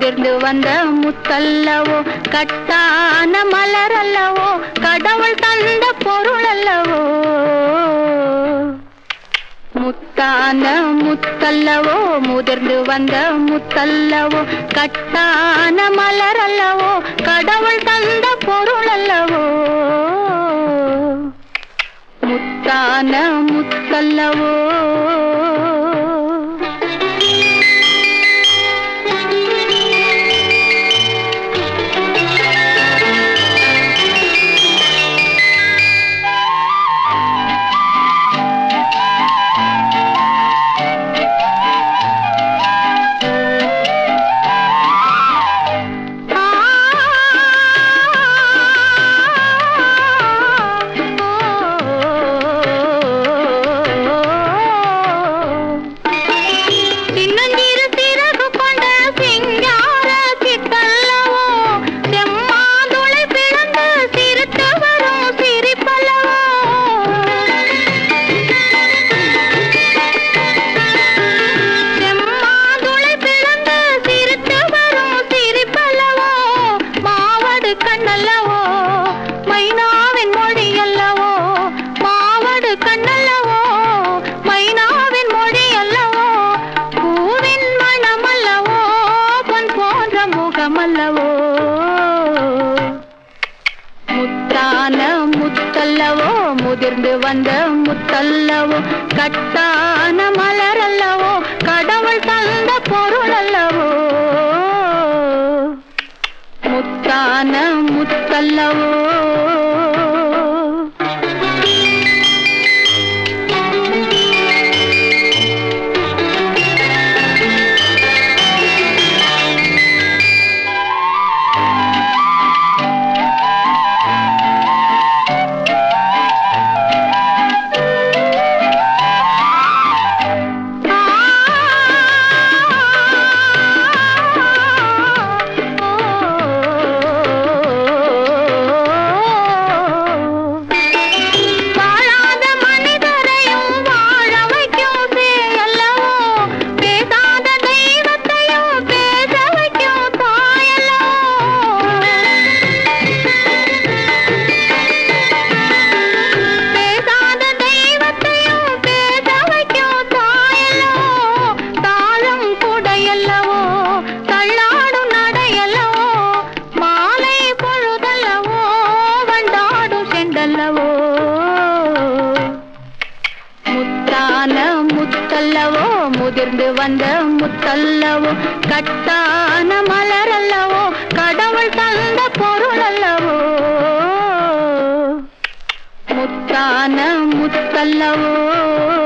முதிர்ந்து வந்த முத்தல்லவோ கட்டான மலர் அல்லவோ கடவுள் தந்த பொருள் அல்லவோ முத்தான முத்தல்லவோ முதிர்ந்து வந்த முத்தல்லவோ கட்டான மலர் அல்லவோ கடவுள் தந்த பொருள் அல்லவோ முத்தான முத்தல்லவோ சின்னஞ்சிறு சிறகு கொண்ட சிங்கார சித்தல்லவோ செம்மாதுளை பிளந்து சிரித்து வரும் சிரிப்பல்லவோ செம்மாதுளை பிளந்து சிரித்து வரும் சிரிப்பல்லவோ மாவடு கண்ணல்லவோ மைனாவின் மொழி அல்லவோ மாவடு கண்ணல்லவோ மைனாவின் மொழி அல்லவோ பூவின் மணமல்லவோ பொன் போன்ற முகமல்லவோ முத்தான முத்தல்லவோ முதிர்ந்து வந்த முத்தல்லவோ கட்டான மலர் அல்லவோ கடவுள் தந்த பொருள் அல்லவோ முத்தான முத்தல்லவோ வாழாத மனிதரையும் வாழ வைக்கும் சேயல்லவோ பேசாத தெய்வத்தையும் பேச வைக்கும் தாயல்லவோ பேசாத தெய்வத்தையும் பேச வைக்கும் தாயல்லவோ தாழம் குடையல்லவோ தள்ளாடும் நடையல்லவோ மாலை பொழுதல்லவோ வண்டாடும் செண்டல்லவோ முத்தான முத்தல்லவோ முதிர்ந்து வந்த முத்தல்லவோ கட்டான மலர் அல்லவோ கடவுள் தந்த பொருள் அல்லவோ முத்தான முத்தல்லவோ